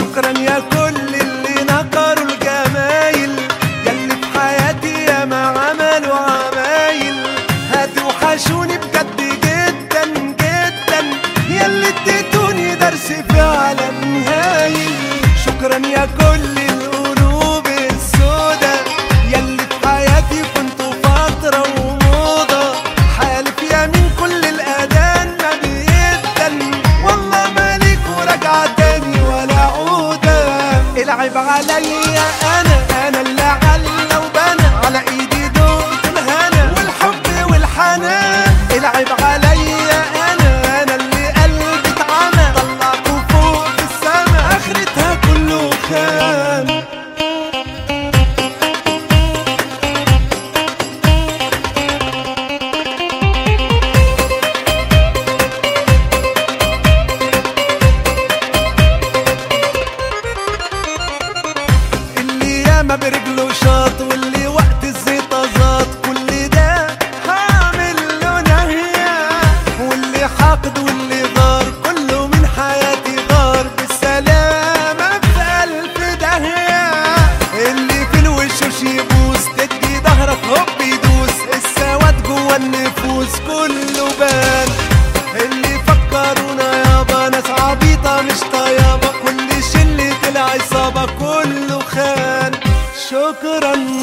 شكرا يا كل اللي نكروا الجمايل ياللي في حياتي يا ما عملوا عمايل هتوحشوني بجد جدا جدا ياللي اديتوني درس فعلا هايل شكرا يا كل القلوب السودا ياللي في حياتي كنتوا فترة وموضة حالف يمين كل الأذان ما بيدن والله مالكوا راجعة تاني ولا عودة العب عليا أنا أنا اللي على وبنى على إيدي دوت الهنا والحب والحنان العب عليا أنا أنا اللي قلبي اتعمى طلعته فوق في السما آخرتها كله خان اللي ياما برجله شاط واللي وقت الزيطة زاط كل ده هعمل له نهية واللي حاقد واللي غار كله من حياتي غار بالسلامة في ألف داهية اللي في الوشوش يبوس تدي ظهرك هوب يدوس السواد جوا النفوس كله بان اللي فكرونا يابا ناس عبيطة مش طيابة كل شلة العصابة كله خان شكرا